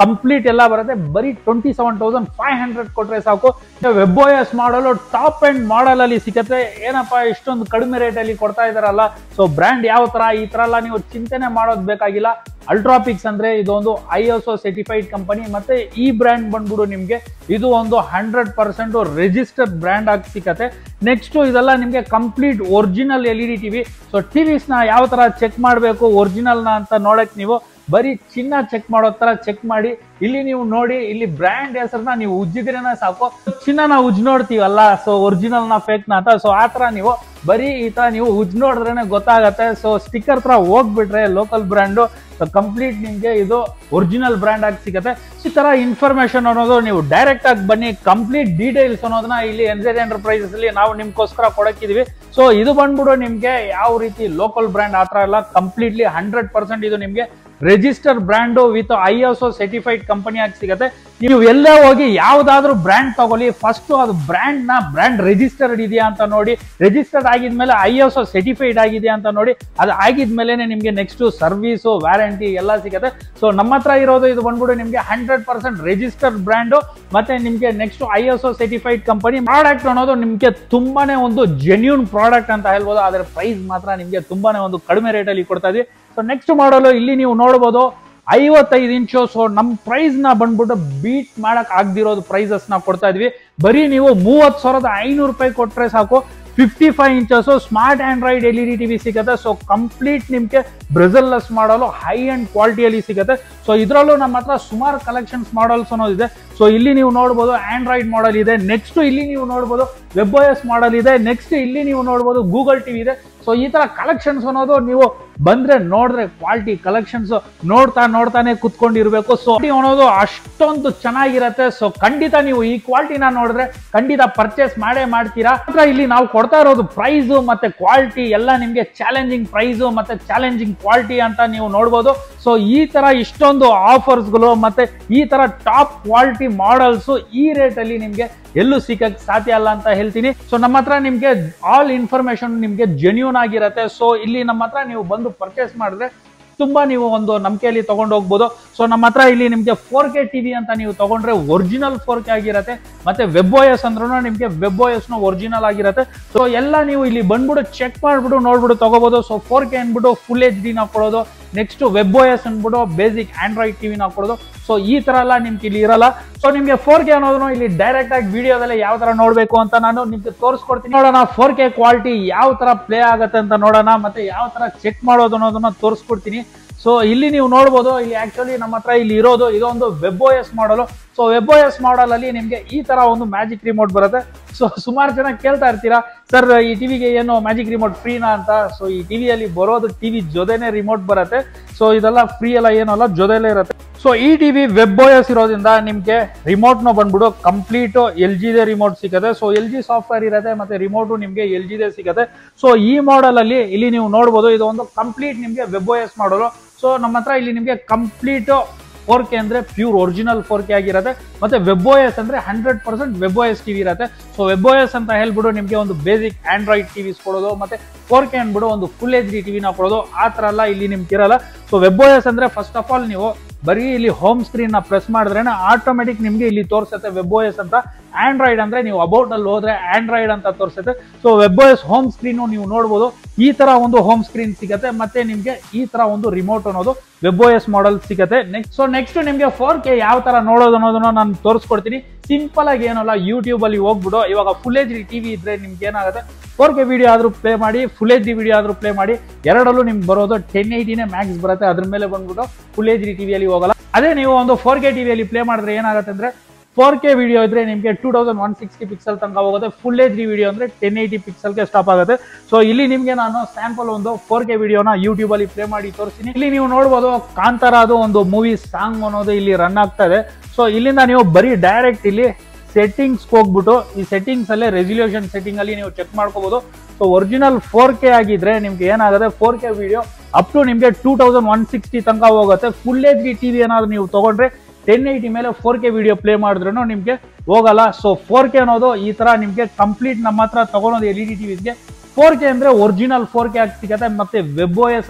complete ಎಲ್ಲ ಬರುತ್ತೆ ಬರೀ twenty seven thousand five hundred ಕೊಟ್ರೆ ಸಾಕು web O S model top end model ಅಲ್ಲಿ ಸಿಗುತ್ತೆ ಏನಪ್ಪಾ ಇಷ್ಟೊಂದು ಕಡಿಮೆ ರೇಟ್ ಅಲ್ಲಿ ಕೊಡ್ತಾ ಇದಾರಲ್ಲ ಸೊ ಬ್ರ್ಯಾಂಡ್ ಯಾವ ತರ ಈ ತರ ಎಲ್ಲ ನೀವು ಚಿಂತನೆ ಮಾಡೋದು ಬೇಕಾಗಿಲ್ಲ ಅಲ್ಟ್ರಾಪಿಕ್ಸ್ ಅಂದ್ರೆ ಇದೊಂದು I S O certified company ಮತ್ತೆ ಈ ಬ್ರ್ಯಾಂಡ್ ಬಂದ್ಬಿಡು ನಿಮ್ಗೆ ಇದು ಒಂದು ಹಂಡ್ರೆಡ್ ಪರ್ಸೆಂಟ್ ರಿಜಿಸ್ಟರ್ಡ್ ಬ್ರ್ಯಾಂಡ್ ಆಗಿ ಸಿಕ್ಕತ್ತೆ ನೆಕ್ಸ್ಟ್ ಇದೆಲ್ಲ ನಿಮ್ಗೆ complete original L E D TV so TVs ನ ಯಾವ ತರ ಚೆಕ್ ಮಾಡಬೇಕು ಒರಿಜಿನಲ್ ನ ಅಂತ ನೋಡಕ್ ನೀವು ಬರೀ ಚಿನ್ನ ಚೆಕ್ ಮಾಡೋ ತರ ಚೆಕ್ ಮಾಡಿ ಇಲ್ಲಿ ನೀವು ನೋಡಿ ಇಲ್ಲಿ ಬ್ರ್ಯಾಂಡ್ ಹೆಸರನ್ನ ನೀವು ಉಜ್ಜಿದ್ರೇನೆ ಸಾಕು ಚಿನ್ನನ ಉಜ್ ನೋಡ್ತೀವಲ್ಲ ಸೊ ಒರಿಜಿನಲ್ ನ ಫೇಕ್ ನ ಅಂತ ಸೊ ಆ ತರ ನೀವು ಬರೀ ಈ ತರ ನೀವು ಉಜ್ ನೋಡಿದ್ರೇನೆ ಗೊತ್ತಾಗತ್ತೆ ಸೊ ಸ್ಟಿಕ್ಕರ್ ತರ ಹೋಗ್ಬಿಟ್ರೆ ಲೋಕಲ್ ಬ್ರ್ಯಾಂಡು ಸೊ ಕಂಪ್ಲೀಟ್ ನಿಮ್ಗೆ ಇದು ಒರಿಜಿನಲ್ ಬ್ರ್ಯಾಂಡ್ ಆಗಿ ಸಿಗುತ್ತೆ ಈ ತರ ಇನ್ಫಾರ್ಮೇಶನ್ ಅನ್ನೋದು ನೀವು ಡೈರೆಕ್ಟ್ ಆಗಿ ಬನ್ನಿ ಕಂಪ್ಲೀಟ್ ಡೀಟೇಲ್ಸ್ ಅನ್ನೋದನ್ನ ಇಲ್ಲಿ ಎನ್ ಜೆಡ್ ಎಂಟರ್ಪ್ರೈಸಸ್ ಅಲ್ಲಿ ನಾವು ನಿಮ್ಗೋಸ್ಕರ ಕೊಡಕ್ಕಿದೀವಿ ಸೊ ಇದು ಬಂದ್ಬಿಡು ನಿಮ್ಗೆ ಯಾವ ರೀತಿ ಲೋಕಲ್ ಬ್ರ್ಯಾಂಡ್ ಆ ತರ ಎಲ್ಲ ಕಂಪ್ಲೀಟ್ಲಿ ಹಂಡ್ರೆಡ್ ಪರ್ಸೆಂಟ್ ಇದು ನಿಮ್ಗೆ register brand with I S O certified company ಆಗಿ ಸಿಗುತ್ತೆ ನೀವು ಎಲ್ಲೇ ಹೋಗಿ ಯಾವ್ದಾದ್ರು ಬ್ರ್ಯಾಂಡ್ ತಗೊಳ್ಳಿ ಫಸ್ಟ್ ಅದು ಬ್ರ್ಯಾಂಡ್ ನ ಬ್ರ್ಯಾಂಡ್ ರಿಜಿಸ್ಟರ್ಡ್ ಇದೆಯಾ ಅಂತ ನೋಡಿ ರಿಜಿಸ್ಟರ್ಡ್ ಆಗಿದ್ಮೇಲೆ ಐ ಎಸ್ ಒ ಸರ್ಟಿಫೈಡ್ ಆಗಿದೆಯಾ ಅಂತ ನೋಡಿ ಅದು ಆಗಿದ್ಮೇಲೆ ನಿಮ್ಗೆ ನೆಕ್ಸ್ಟ್ ಸರ್ವಿಸು ವ್ಯಾರಂಟಿ ಎಲ್ಲ ಸಿಗುತ್ತೆ ಸೊ ನಮ್ಮ ಹತ್ರ ಇರೋದು ಇದು ಬಂದ್ಬಿಟ್ಟು ನಿಮ್ಗೆ ಹಂಡ್ರೆಡ್ ಪರ್ಸೆಂಟ್ ರಿಜಿಸ್ಟರ್ಡ್ ಬ್ರ್ಯಾಂಡು ಮತ್ತೆ ನಿಮ್ಗೆ next I S O certified company product ಅನ್ನೋದು ನಿಮ್ಗೆ ತುಂಬಾನೇ ಒಂದು ಜೆನ್ಯೂನ್ ಪ್ರಾಡಕ್ಟ್ ಅಂತ ಹೇಳ್ಬೋದು ಅದರ ಪ್ರೈಸ್ ಮಾತ್ರ ನಿಮ್ಗೆ ತುಂಬಾನೇ ಒಂದು ಕಡಿಮೆ ರೇಟಲ್ಲಿ ಕೊಡ್ತಾ ಇದೀವಿ ಸೊ ನೆಕ್ಸ್ಟ್ ಮಾಡಲು ಇಲ್ಲಿ ನೀವು ನೋಡ್ಬೋದು ಐವತ್ತೈದು ಇಂಚು ಸೊ ನಮ್ ಪ್ರೈಸ್ ನ ಬಂದ್ಬಿಟ್ಟು ಬೀಟ್ ಮಾಡಕ್ ಆಗದಿರೋದು ಪ್ರೈಸಸ್ ನ ಕೊಡ್ತಾ ಇದ್ವಿ ಬರೀ ನೀವು ಮೂವತ್ ಸಾವಿರದ ಐನೂರು ರೂಪಾಯಿ ಕೊಟ್ರೆ ಸಾಕು fifty five inches smart Android L E D TV ಸಿಗುತ್ತೆ ಸೊ ಕಂಪ್ಲೀಟ್ ನಿಮ್ಗೆ ಬ್ರೆಸಲ್ಲೆಸ್ ಮಾಡಲು ಹೈ ಅಂಡ್ ಕ್ವಾಲಿಟಿಯಲ್ಲಿ ಸಿಗುತ್ತೆ ಸೊ ಇದರಲ್ಲೂ ನಮ್ಮ ಹತ್ರ ಸುಮಾರು ಕಲೆಕ್ಷನ್ಸ್ ಮಾಡಲ್ಸ್ ಅನ್ನೋದಿದೆ ಸೊ ಇಲ್ಲಿ ನೀವು ನೋಡ್ಬೋದು ಆಂಡ್ರಾಯ್ಡ್ ಮಾಡಲ್ ಇದೆ ನೆಕ್ಸ್ಟ್ ಇಲ್ಲಿ ನೀವು ನೋಡ್ಬೋದು ವೆಬ್ ಎಸ್ ಮಾಡಲ್ ಇದೆ ನೆಕ್ಸ್ಟ್ ಇಲ್ಲಿ ನೀವು ನೋಡ್ಬೋದು ಗೂಗಲ್ ಟಿವಿ ಇದೆ ಸೊ ಈ ತರ ಕಲೆಕ್ಷನ್ಸ್ ಅನ್ನೋದು ನೀವು ಬಂದ್ರೆ ನೋಡಿದ್ರೆ ಕ್ವಾಲಿಟಿ ಕಲೆಕ್ಷನ್ಸ್ ನೋಡ್ತಾ ನೋಡ್ತಾನೆ ಕುತ್ಕೊಂಡಿರ್ಬೇಕು ಸೊ ಅನ್ನೋದು ಅಷ್ಟೊಂದು ಚೆನ್ನಾಗಿರತ್ತೆ ಸೊ ಖಂಡಿತ ನೀವು ಈ ಕ್ವಾಲಿಟಿನ ನೋಡಿದ್ರೆ ಖಂಡಿತ ಪರ್ಚೇಸ್ ಮಾಡೇ ಮಾಡ್ತೀರಾ ಮಾತ್ರ ಇಲ್ಲಿ ನಾವು ಕೊಡ್ತಾ ಇರೋದು ಪ್ರೈಸ್ ಮತ್ತೆ ಕ್ವಾಲಿಟಿ ಎಲ್ಲ ನಿಮ್ಗೆ ಚಾಲೆಂಜಿಂಗ್ ಪ್ರೈಸ್ ಮತ್ತೆ ಚಾಲೆಂಜಿಂಗ್ ಕ್ವಾಲಿಟಿ ಅಂತ ನೀವು ನೋಡ್ಬೋದು ಸೊ ಈ ತರ ಇಷ್ಟೊಂದು ಆಫರ್ಸ್ಗಳು ಮತ್ತೆ ಈ ತರ ಟಾಪ್ ಕ್ವಾಲಿಟಿ ಮಾಡಲ್ಸ್ ಈ ರೇಟ್ ಅಲ್ಲಿ ನಿಮ್ಗೆ ಎಲ್ಲೂ ಸಿಕ್ಕಕ್ ಸಾಧ್ಯ ಅಲ್ಲ ಅಂತ ಹೇಳ್ತೀನಿ ಸೊ ನಮ್ಮ ಹತ್ರ ನಿಮ್ಗೆ ಆಲ್ ಇನ್ಫಾರ್ಮೇಶನ್ ನಿಮ್ಗೆ ಜೆನ್ಯೂನ್ ಆಗಿರತ್ತೆ ಸೊ ಇಲ್ಲಿ ನಮ್ಮ ಹತ್ರ ನೀವು ಬಂದು ಪರ್ಚೇಸ್ ಮಾಡಿದ್ರೆ ತುಂಬಾ ನೀವು ಒಂದು ನಂಬಿಕೆಯಲ್ಲಿ ತಗೊಂಡು ಹೋಗ್ಬೋದು ಸೊ ನಮ್ಮ ಹತ್ರ ಇಲ್ಲಿ ನಿಮ್ಗೆ ಫೋರ್ ಕೆ ಟಿವಿ ಅಂತ ನೀವು ತಗೊಂಡ್ರೆ ಒರಿಜಿನಲ್ ಫೋರ್ ಕೆ ಆಗಿರತ್ತೆ ಮತ್ತೆ ವೆಬ್ ಓ ಎಸ್ ಅಂದ್ರೂ ನಿಮ್ಗೆ ವೆಬ್ ಓ ಎಸ್ ನ ಒರಿಜಿನಲ್ ಆಗಿರತ್ತೆ ಸೊ ಎಲ್ಲ ನೀವು ಇಲ್ಲಿ ಬಂದ್ಬಿಟ್ಟು ಚೆಕ್ ಮಾಡ್ಬಿಟ್ಟು ನೋಡ್ಬಿಟ್ಟು ತಗೋಬಹುದು ಸೊ ಫೋರ್ ಕೆ ಅಂದ್ಬಿಟ್ಟು ಫುಲ್ ಎಚ್ ಡಿ ನ ಕೊಡೋದು ನೆಕ್ಸ್ಟ್ ವೆಬ್ ಓ ಎಸ್ ಅಂದ್ಬಿಟ್ಟು ಬೇಸಿಕ್ ಆಂಡ್ರಾಯ್ಡ್ ಟಿವಿ ನ ಕೊಡೋದು ಸೊ ಈ ತರ ಎಲ್ಲ ನಿಮ್ಗೆ ಇಲ್ಲಿ ಇರಲ್ಲ ಸೊ ನಿಮ್ಗೆ ಫೋರ್ ಕೆ ಅನ್ನೋದನ್ನು ಇಲ್ಲಿ ಡೈರೆಕ್ಟ್ ಆಗಿ ವಿಡಿಯೋದಲ್ಲಿ ಯಾವ ತರ ನೋಡ್ಬೇಕು ಅಂತ ನಾನು ನಿಮ್ಗೆ ತೋರಿಸ್ಕೊಡ್ತೀನಿ ನೋಡೋಣ ಫೋರ್ ಕೆ ಕ್ವಾಲಿಟಿ ಯಾವ ತರ ಪ್ಲೇ ಆಗುತ್ತೆ ಅಂತ ನೋಡೋಣ ಮತ್ತೆ ಯಾವ ತರ ಚೆಕ್ ಮಾಡೋದು ಅನ್ನೋದನ್ನ ತೋರಿಸ್ಕೊಡ್ತೀನಿ ಸೊ ಇಲ್ಲಿ ನೀವು ನೋಡ್ಬೋದು ಇಲ್ಲಿ ಆಕ್ಚುಲಿ ನಮ್ಮ ಹತ್ರ ಇಲ್ಲಿ ಇರೋದು ಇದೊಂದು web O S model so web O S model ಅಲ್ಲಿ ನಿಮ್ಗೆ ಈ ತರ ಒಂದು ಮ್ಯಾಜಿಕ್ ರಿಮೋಟ್ ಬರುತ್ತೆ ಸೊ ಸುಮಾರು ಜನ ಕೇಳ್ತಾ ಇರ್ತೀರಾ ಸರ್ ಈ ಟಿವಿಗೆ ಏನು ಮ್ಯಾಜಿಕ್ ರಿಮೋಟ್ ಫ್ರೀನಾ ಅಂತ ಸೊ ಈ ಟಿವಿಯಲ್ಲಿ ಬರೋದು ಟಿವಿ ಜೊತೆನೆ ರಿಮೋಟ್ ಬರುತ್ತೆ ಸೊ ಇದೆಲ್ಲ ಫ್ರೀ ಎಲ್ಲ ಏನಲ್ಲ ಜೊತೆಲೇ ಇರುತ್ತೆ ಸೊ ಈ ಟಿವಿ ವೆಬ್ ಓ ಎಸ್ ಇರೋದ್ರಿಂದ ನಿಮ್ಗೆ ರಿಮೋಟ್ ನ ಬಂದ್ಬಿಡು ಕಂಪ್ಲೀಟ್ ಎಲ್ ಜಿದೆ ರಿಮೋಟ್ ಸಿಗುತ್ತೆ ಸೊ ಎಲ್ ಜಿ ಸಾಫ್ಟ್ವೇರ್ ಇರುತ್ತೆ ಮತ್ತೆ ರಿಮೋಟು ನಿಮ್ಗೆ ಎಲ್ ಜಿದೆ ಸಿಗುತ್ತೆ ಸೊ ಈ ಮಾಡಲ್ ಅಲ್ಲಿ ಇಲ್ಲಿ ನೀವು ನೋಡ್ಬೋದು ಇದು ಒಂದು ಕಂಪ್ಲೀಟ್ ನಿಮ್ಗೆ web O S model so ನಮ್ಮ ಹತ್ರ ಇಲ್ಲಿ ನಿಮ್ಗೆ ಕಂಪ್ಲೀಟ್ ಫೋರ್ ಕೆ ಅಂದ್ರೆ ಪ್ಯೂರ್ ಒರಿಜಿನಲ್ ಫೋರ್ ಕೆ ಆಗಿರುತ್ತೆ ಮತ್ತೆ ವೆಬ್ ಓ ಎಸ್ ಅಂದ್ರೆ hundred percent web O S TV ಇರುತ್ತೆ ಸೊ ವೆಬ್ ಓ ಎಸ್ ಅಂತ ಹೇಳ್ಬಿಟ್ಟು ನಿಮ್ಗೆ ಒಂದು ಬೇಸಿಕ್ ಆಂಡ್ರಾಯ್ಡ್ ಟಿವಿಸ್ ಕೊಡೋದು ಮತ್ತೆ ಫೋರ್ ಕೆ ಅಂದ್ಬಿಟ್ಟು ಒಂದು ಫುಲ್ ಎಚ್ ಡಿ ಟಿವಿನ ಕೊಡೋದು ಆ ತರ ಎಲ್ಲ ಇಲ್ಲಿ ನಿಮ್ಗೆ ಇರಲ್ಲ ಸೊ ವೆಬ್ ಓ ಎಸ್ ಅಂದ್ರೆ ಫಸ್ಟ್ ಆಫ್ ಆಲ್ ನೀವು ಬರೀ ಇಲ್ಲಿ ಹೋಮ್ ಸ್ಕ್ರೀನ್ ನ ಪ್ರೆಸ್ ಮಾಡಿದ್ರೆ ಆಟೋಮೆಟಿಕ್ ನಿಮ್ಗೆ ಇಲ್ಲಿ ತೋರಿಸುತ್ತೆ ವೆಬ್ ಓ ಎಸ್ ಅಂತ ಆಂಡ್ರಾಯ್ಡ್ ಅಂದ್ರೆ ನೀವು ಅಬೌಟ್ ಅಲ್ಲಿ ಹೋದ್ರೆ ಆಂಡ್ರಾಯ್ಡ್ ಅಂತ ತೋರಿಸುತ್ತೆ so web O S home screen ನೀವು ನೋಡ್ಬೋದು ಈ ತರ ಒಂದು ಹೋಮ್ ಸ್ಕ್ರೀನ್ ಸಿಗುತ್ತೆ ಮತ್ತೆ ನಿಮ್ಗೆ ಈ ತರ ಒಂದು ರಿಮೋಟ್ ಅನ್ನೋದು ವೆಬ್ ಓ ಎಸ್ ಮಾಡಲ್ ಸಿಗುತ್ತೆ ನೆಕ್ಸ್ಟ್ ಸೊ ನೆಕ್ಸ್ಟ್ ನಿಮ್ಗೆ ಫೋರ್ ಕೆ ಯಾವ ತರ ನೋಡೋದು ಅನ್ನೋದನ್ನ ನಾನು ತೋರಿಸ್ಕೊಡ್ತೀನಿ ಸಿಂಪಲ್ ಆಗಿ ಏನಲ್ಲ ಯೂಟ್ಯೂಬ್ ಅಲ್ಲಿ ಹೋಗ್ಬಿಡು ಇವಾಗ ಫುಲ್ ಎಚ್ ಡಿ ಟಿವಿ ಇದ್ರೆ ನಿಮ್ಗೆ ಏನಾಗುತ್ತೆ ಫೋರ್ ಕೆ ವಿಡಿಯೋ ಆದ್ರೂ ಪ್ಲೇ ಮಾಡಿ ಫುಲ್ ಎಚ್ ಡಿ ವಿಡಿಯೋ ಆದ್ರೂ ಪ್ಲೇ ಮಾಡಿ ಎರಡಲ್ಲೂ ನಿಮ್ಗೆ ಬರೋದು ಟೆನ್ ಏಯ್ಟಿನೇ ಮ್ಯಾಕ್ಸ್ ಬರುತ್ತೆ ಅದ್ರ ಮೇಲೆ ಬಂದ್ಬಿಟ್ಟು ಫುಲ್ ಎಚ್ ಡಿ ಟಿವಿಯಲ್ಲಿ ಹೋಗಲ್ಲ ಅದೇ ನೀವು ಒಂದು ಫೋರ್ ಕೆ ಟಿವಿಯಲ್ಲಿ ಪ್ಲೇ ಮಾಡಿದ್ರೆ ಏನಾಗುತ್ತೆ ಅಂದ್ರೆ ಫೋರ್ ಕೆ ವಿಡಿಯೋ ಇದ್ರೆ ನಿಮಗೆ two thousand one sixty pixel ತನಕ ಹೋಗುತ್ತೆ ಫುಲ್ ಎಚ್ ಡಿ ವಿಡಿಯೋ ಅಂದ್ರೆ ಟೆನ್ ಏಯ್ಟಿ ಪಿಕ್ಸೆಲ್ಗೆ ಸ್ಟಾಪ್ ಆಗುತ್ತೆ ಸೊ ಇಲ್ಲಿ ನಿಮಗೆ ನಾನು ಸ್ಯಾಂಪಲ್ ಒಂದು ಫೋರ್ ಕೆ ವಿಡಿಯೋನ ಯೂಟ್ಯೂಬ್ ಅಲ್ಲಿ ಪ್ಲೇ ಮಾಡಿ ತೋರಿಸ್ತೀನಿ ಇಲ್ಲಿ ನೀವು ನೋಡ್ಬೋದು ಕಾಂತಾರ ಅದು ಒಂದು ಮೂವಿ ಸಾಂಗ್ ಅನ್ನೋದು ಇಲ್ಲಿ ರನ್ ಆಗ್ತಾ ಇದೆ ಸೊ ಇಲ್ಲಿಂದ ನೀವು ಬರೀ ಡೈರೆಕ್ಟ್ ಇಲ್ಲಿ ಸೆಟ್ಟಿಂಗ್ಸ್ ಹೋಗ್ಬಿಟ್ಟು ಈ ಸೆಟ್ಟಿಂಗ್ಸ್ ಅಲ್ಲೇ ರೆಸಲ್ಯೂಷನ್ ಸೆಟ್ಟಿಂಗ್ ಅಲ್ಲಿ ನೀವು ಚೆಕ್ ಮಾಡ್ಕೋಬಹುದು ಸೊ ಒರಿಜಿನಲ್ ಫೋರ್ ಕೆ ಆಗಿದ್ರೆ ನಿಮ್ಗೆ ಏನಾಗುತ್ತೆ four K video up to ನಿಮ್ಗೆ ಟೂ ತೌಸಂಡ್ ಒನ್ ಸಿಕ್ಸ್ಟಿ ತನಕ ಹೋಗುತ್ತೆ ಫುಲ್ ಎಚ್ ಡಿ ಟಿವಿ ಏನಾದ್ರು ನೀವು ತಗೊಂಡ್ರೆ ಟೆನ್ ಏಯ್ಟಿ ಮೇಲೆ ಫೋರ್ ಕೆ ವಿಡಿಯೋ ಪ್ಲೇ ಮಾಡಿದ್ರು ನಿಮ್ಗೆ ಹೋಗಲ್ಲ ಸೊ ಫೋರ್ ಕೆ ಅನ್ನೋದು ಈ ತರ ನಿಮ್ಗೆ ಕಂಪ್ಲೀಟ್ ನಮ್ಮ ಹತ್ರ ತಗೊಳೋದು ಎಲ್ ಇ ಡಿ ಟಿವಿಸ್ಗೆ ಫೋರ್ ಕೆ ಅಂದ್ರೆ ಒರಿಜಿನಲ್ ಫೋರ್ ಕೆ ಆಗಿ ಸಿಗುತ್ತೆ ಮತ್ತೆ ವೆಬ್ ಓ ಎಸ್ ಅಂದ್ರೆ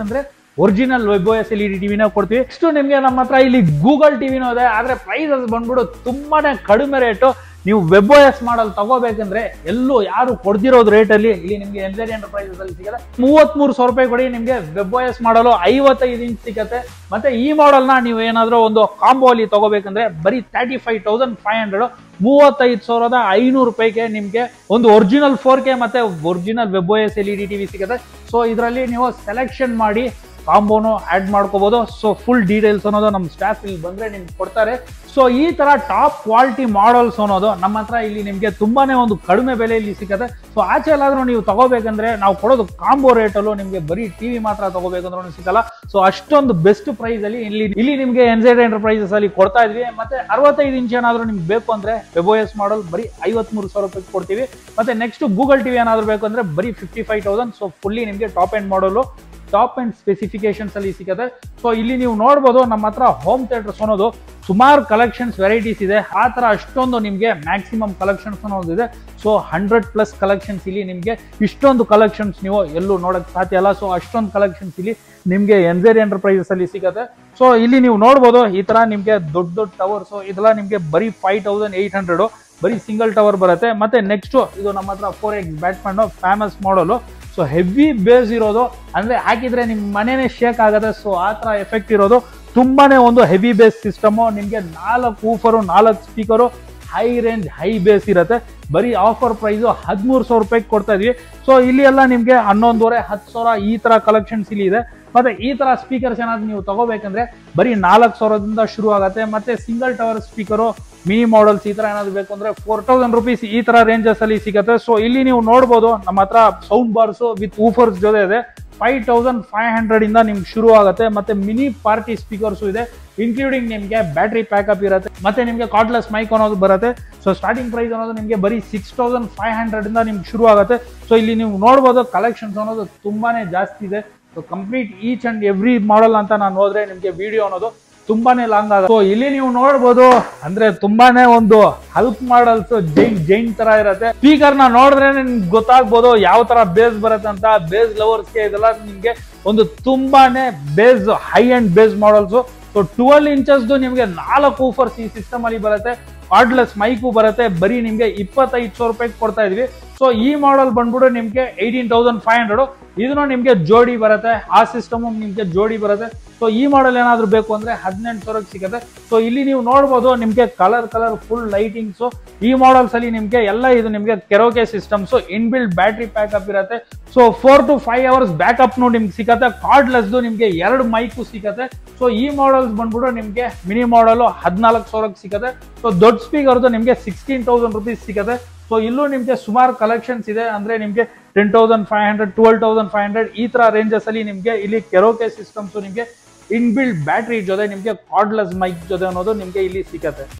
original web S L E D ಟಿವಿನ ಕೊಡ್ತೀವಿ ನೆಕ್ಸ್ಟ್ ನಿಮಗೆ ನಮ್ಮ ಹತ್ರ ಇಲ್ಲಿ ಗೂಗಲ್ ಟಿವಿನೂ ಇದೆ ಆದ್ರೆ ಪ್ರೈಸಸ್ ಬಂದ್ಬಿಟ್ಟು ತುಂಬಾನೇ ಕಡಿಮೆ ರೇಟು ನೀವು ವೆಬ್ ಎಸ್ ಮಾಡಲ್ ತಗೋಬೇಕಂದ್ರೆ ಎಲ್ಲೂ ಯಾರು ಕೊಡ್ದಿರೋದು ರೇಟಲ್ಲಿ ಇಲ್ಲಿ ನಿಮಗೆ ಎನ್ ಜೆಡ್ ಎಂಟರ್ಪ್ರೈಸಸ್ ಅಲ್ಲಿ ಸಿಗುತ್ತೆ ಮೂವತ್ಮೂರು ಸಾವಿರ ರೂಪಾಯಿ ಕೊಡಿ ನಿಮಗೆ ವೆಬ್ ಎಸ್ ಮಾಡಲು ಐವತ್ತೈದು ಇಂಚ್ ಸಿಗುತ್ತೆ ಮತ್ತೆ ಈ ಮಾಡೆಲ್ ನ ನೀವು ಏನಾದ್ರೂ ಒಂದು ಕಾಂಬೋ ಅಲ್ಲಿ ತಗೋಬೇಕಂದ್ರೆ ಬರೀ thirty five thousand five hundred ಮೂವತ್ತೈದು ಸಾವಿರದ ಐನೂರು ರೂಪಾಯಿಗೆ ನಿಮಗೆ ಒಂದು ಒರಿಜಿನಲ್ ಫೋರ್ ಕೆ ಮತ್ತೆ original web S L E D TV ಸಿಗುತ್ತೆ ಸೊ ಇದರಲ್ಲಿ ನೀವು ಸೆಲೆಕ್ಷನ್ ಮಾಡಿ ಕಾಂಬೋನು ಆಡ್ ಮಾಡ್ಕೋಬಹುದು ಸೊ ಫುಲ್ ಡೀಟೇಲ್ಸ್ ಅನ್ನೋದು ನಮ್ಮ ಸ್ಟಾಫ್ ಇಲ್ಲಿ ಬಂದ್ರೆ ನಿಮ್ಗೆ ಕೊಡ್ತಾರೆ ಸೊ ಈ ತರ ಟಾಪ್ ಕ್ವಾಲಿಟಿ ಮಾಡಲ್ಸ್ ಅನ್ನೋದು ನಮ್ಮ ಹತ್ರ ಇಲ್ಲಿ ನಿಮಗೆ ತುಂಬಾನೇ ಒಂದು ಕಡಿಮೆ ಬೆಲೆಯಲ್ಲಿ ಸಿಗುತ್ತೆ ಸೊ ಆಚೆ ಎಲ್ಲಾದ್ರೂ ನೀವು ತಗೋಬೇಕಂದ್ರೆ ನಾವು ಕೊಡೋದು ಕಾಂಬೋ ರೇಟಲ್ಲೂ ನಿಮಗೆ ಬರೀ ಟಿವಿ ಮಾತ್ರ ತಗೋಬೇಕಂದ್ರೂ ಸಿಗಲ್ಲ ಸೊ ಅಷ್ಟೊಂದು ಬೆಸ್ಟ್ ಪ್ರೈಸ್ ಅಲ್ಲಿ ಇಲ್ಲಿ ಇಲ್ಲಿ ನಿಮಗೆ ಎನ್ಸೈಡ್ ಎಂಟರ್ಪ್ರೈಸಸ್ ಅಲ್ಲಿ ಕೊಡ್ತಾ ಇದ್ವಿ ಮತ್ತೆ ಅರವತ್ತೈದು ಇಂಚ್ ಏನಾದ್ರು ನಿಮ್ಗೆ ಬೇಕು ಅಂದ್ರೆ ವೆಬೋಎಸ್ ಮಾಡಲ್ ಬರೀ ಐವತ್ಮೂರು ಸಾವಿರ ರೂಪಾಯಿ ಕೊಡ್ತೀವಿ ಮತ್ತೆ ನೆಕ್ಸ್ಟ್ ಗೂಗಲ್ ಟಿವಿ ಏನಾದ್ರು ಬೇಕು ಅಂದ್ರೆ ಬರೀ fifty five thousand so fully ನಿಮಗೆ ಟಾಪ್ ಎಂಡ್ ಮಾಡಲು ಟಾಪ್ ಅಂಡ್ ಸ್ಪೆಸಿಫಿಕೇಶನ್ಸ್ ಅಲ್ಲಿ ಸಿಗುತ್ತೆ ಸೊ ಇಲ್ಲಿ ನೀವು ನೋಡ್ಬೋದು ನಮ್ಮ ಹತ್ರ ಹೋಮ್ ಥಿಯೇಟರ್ಸ್ ಅನ್ನೋದು ಸುಮಾರು ಕಲೆಕ್ಷನ್ಸ್ ವೆರೈಟೀಸ್ ಇದೆ ಆ ತರ ಅಷ್ಟೊಂದು ನಿಮಗೆ ಮ್ಯಾಕ್ಸಿಮಮ್ ಕಲೆಕ್ಷನ್ಸ್ ಅನ್ನೋದು ಇದೆ ಸೊ ಹಂಡ್ರೆಡ್ ಪ್ಲಸ್ ಕಲೆಕ್ಷನ್ಸ್ ಇಲ್ಲಿ ನಿಮಗೆ ಇಷ್ಟೊಂದು ಕಲೆಕ್ಷನ್ಸ್ ನೀವು ಎಲ್ಲೂ ನೋಡಕ್ ಸಾಧ್ಯ ಅಲ್ಲ ಸೊ ಅಷ್ಟೊಂದು ಕಲೆಕ್ಷನ್ಸ್ ಇಲ್ಲಿ ನಿಮಗೆ ಎನ್ಜೆರಿ ಎಂಟರ್ಪ್ರೈಸಸ್ ಅಲ್ಲಿ ಸಿಗುತ್ತೆ ಸೊ ಇಲ್ಲಿ ನೀವು ನೋಡ್ಬೋದು ಈ ತರ ನಿಮಗೆ ದೊಡ್ಡ ದೊಡ್ಡ ಟವರ್ಸ್ ಇದೆಲ್ಲ ನಿಮಗೆ ಬರೀ ಫೈವ್ ತೌಸಂಡ್ ಏಯ್ಟ್ ಹಂಡ್ರೆಡ್ ಬರೀ ಸಿಂಗಲ್ ಟವರ್ ಬರುತ್ತೆ ಮತ್ತೆ ನೆಕ್ಸ್ಟ್ ಇದು ನಮ್ಮ ಹತ್ರ ಫೋರ್ ಎಕ್ಸ್ ಬ್ಯಾಟ್ಮನ್ ಫೇಮಸ್ ಮಾಡಲು ಸೊ ಹೆವಿ ಬೇಸ್ ಇರೋದು ಅಂದ್ರೆ ಹಾಕಿದ್ರೆ ನಿಮ್ ಮನೆನೇ ಶೇಕ್ ಆಗುತ್ತೆ ಸೊ ಆ ತರ ಎಫೆಕ್ಟ್ ಇರೋದು ತುಂಬಾನೇ ಒಂದು ಹೆವಿ ಬೇಸ್ ಸಿಸ್ಟಮ್ ನಿಮ್ಗೆ ನಾಲ್ಕು ಊಫರು ನಾಲ್ಕು speaker high range high bass ಇರುತ್ತೆ ಬರೀ ಆಫರ್ ಪ್ರೈಸ್ ಹದಿಮೂರು ಸಾವಿರ ರೂಪಾಯಿಗೆ ಕೊಡ್ತಾ ಇದೀವಿ ಸೊ ಇಲ್ಲಿ ಎಲ್ಲ ನಿಮ್ಗೆ ಹನ್ನೊಂದುವರೆ ಹತ್ತು ಸಾವಿರ ಈ ತರ ಕಲೆಕ್ಷನ್ಸ್ ಇಲ್ಲಿ ಇದೆ ಮತ್ತೆ ಈ ತರ ಸ್ಪೀಕರ್ಸ್ ಏನಾದ್ರು ನೀವು ತಗೋಬೇಕಂದ್ರೆ ಬರೀ ನಾಲ್ಕು ಸಾವಿರದಿಂದ ಶುರು ಆಗುತ್ತೆ ಮತ್ತೆ single tower speaker mini models ಈ ತರ ಏನಾದ್ರು ಬೇಕು ಅಂದ್ರೆ ಫೋರ್ ತೌಸಂಡ್ ರುಪೀಸ್ ಈ ತರ ರೇಂಜಸ್ ಅಲ್ಲಿ ಸಿಗುತ್ತೆ ಸೊ ಇಲ್ಲಿ ನೀವು ನೋಡ್ಬೋದು ನಮ್ಮ ಹತ್ರ ಸೌಂಡ್ ಬಾರ್ಸ್ ವಿತ್ ಊಫರ್ಸ್ ಜೊತೆ ಇದೆ ಫೈವ್ ತೌಸಂಡ್ ಫೈವ್ ಹಂಡ್ರೆಡ್ ಇಂದ ನಿಮ್ಗೆ ಶುರು ಆಗುತ್ತೆ ಮತ್ತೆ ಮಿನಿ ಪಾರ್ಟಿ ಸ್ಪೀಕರ್ಸ್ ಇದೆ ಇನ್ಕ್ಲೂಡಿಂಗ್ ನಿಮಗೆ ಬ್ಯಾಟ್ರಿ ಪ್ಯಾಕಪ್ ಇರುತ್ತೆ ಮತ್ತೆ ನಿಮಗೆ ಕಾರ್ಡ್ಲೆಸ್ ಮೈಕ್ ಅನ್ನೋದು ಬರುತ್ತೆ ಸೊ ಸ್ಟಾರ್ಟಿಂಗ್ ಪ್ರೈಸ್ ಅನ್ನೋದು ನಿಮಗೆ ಬರೀ ಸಿಕ್ಸ್ ತೌಸಂಡ್ ಫೈವ್ ಹಂಡ್ರೆಡ್ ಇಂದ ನಿಮ್ಗೆ ಶುರು ಆಗುತ್ತೆ ಸೊ ಇಲ್ಲಿ ನೀವು ನೋಡ್ಬೋದು ಕಲೆಕ್ಷನ್ಸ್ ಅನ್ನೋದು ತುಂಬಾನೇ ಜಾಸ್ತಿ ಇದೆ so complete each and every model ಅಂತ ನಾನು ಹೋದ್ರೆ ನಿಮಗೆ ವಿಡಿಯೋ ಅನ್ನೋದು ತುಂಬಾನೇ ಲಾಂಗ್ ಆಗುತ್ತೆ ಸೊ ಇಲ್ಲಿ ನೀವು ನೋಡ್ಬೋದು ಅಂದ್ರೆ ತುಂಬಾನೇ ಒಂದು ಹಲ್ಪ್ ಮಾಡಲ್ಸ್ ಜೈನ್ ಜೈನ್ ತರ ಇರತ್ತೆ ಸ್ಪೀಕರ್ ನ ನೋಡಿದ್ರೆ ನಿಮ್ಗೆ ಗೊತ್ತಾಗ್ಬೋದು ಯಾವ ತರ ಬೇಸ್ ಬರುತ್ತೆ ಅಂತ ಬೇಸ್ ಲವರ್ಸ್ಗೆ ಇದೆಲ್ಲ ನಿಮ್ಗೆ ಒಂದು ತುಂಬಾನೇ bass high and bass models so twelve inches ನಿಮ್ಗೆ ನಾಲ್ಕು ಊಫರ್ಸ್ ಈ ಸಿಸ್ಟಮ್ ಅಲ್ಲಿ ಬರುತ್ತೆ ಕಾರ್ಡ್ಲೆಸ್ ಮೈಕು ಬರುತ್ತೆ ಬರೀ ನಿಮ್ಗೆ ಇಪ್ಪತ್ತೈದು ಸಾವಿರ ರೂಪಾಯಿ ಕೊಡ್ತಾ ಇದೀವಿ ಸೊ ಈ ಮಾಡಲ್ ಬಂದ್ಬಿಟ್ಟು ನಿಮ್ಗೆ ಏಯ್ಟೀನ್ ತೌಸಂಡ್ ಫೈವ್ ಹಂಡ್ರೆಡ್ ಇದನ್ನು ನಿಮ್ಗೆ ಜೋಡಿ ಬರುತ್ತೆ ಆ ಸಿಸ್ಟಮ್ ನಿಮ್ಗೆ ಜೋಡಿ ಬರುತ್ತೆ ಸೊ ಈ ಮಾಡಲ್ ಏನಾದ್ರು ಬೇಕು ಅಂದ್ರೆ ಹದಿನೆಂಟು ಸಾವಿರಕ್ಕೆ ಸಿಗುತ್ತೆ ಸೊ ಇಲ್ಲಿ ನೀವು ನೋಡ್ಬೋದು ನಿಮ್ಗೆ ಕಲರ್ ಕಲರ್ ಫುಲ್ ಲೈಟಿಂಗ್ಸ್ ಈ ಮಾಡಲ್ಸ್ ಅಲ್ಲಿ ನಿಮ್ಗೆ ಎಲ್ಲ ಇದು ನಿಮ್ಗೆ karaoke systems inbuilt battery backup ಇರುತ್ತೆ so four to five hours backup ನಿಮ್ಗೆ ಸಿಗುತ್ತೆ ಕಾರ್ಡ್ಲೆಸ್ ನಿಮ್ಗೆ ಎರಡು ಮೈಕು ಸಿಗುತ್ತೆ ಸೊ ಈ ಮಾಡಲ್ಸ್ ಬಂದ್ಬಿಟ್ಟು ನಿಮ್ಗೆ ಮಿನಿ ಮಾಡಲ್ ಹದಿನಾಲ್ಕು ಸಾವಿರಕ್ಕೆ ಸಿಗುತ್ತೆ ಸೊ ದೊಡ್ಡ ಸ್ಪೀಕರ್ದು ನಿಮ್ಗೆ ಸಿಕ್ಸ್ಟೀನ್ ತೌಸಂಡ್ ರುಪೀಸ್ ಸಿಗುತ್ತೆ ಸೊ ಇಲ್ಲೂ ನಿಮ್ಗೆ ಸುಮಾರು ಕಲೆಕ್ಷನ್ಸ್ ಇದೆ ಅಂದ್ರೆ ನಿಮ್ಗೆ ten thousand five hundred twelve thousand five hundred ಈ ತರ ರೇಂಜಸ್ ಅಲ್ಲಿ ನಿಮ್ಗೆ ಇಲ್ಲಿ ಕೆರೋಕೆ ಸಿಸ್ಟಮ್ಸ್ ನಿಮ್ಗೆ ಇನ್ಬಿಲ್ಡ್ ಬ್ಯಾಟ್ರಿ ಜೊತೆ ನಿಮ್ಗೆ ಕಾರ್ಡ್ಲೆಸ್ ಮೈಕ್ ಜೊತೆ ಅನ್ನೋದು ನಿಮ್ಗೆ ಇಲ್ಲಿ ಸಿಗುತ್ತೆ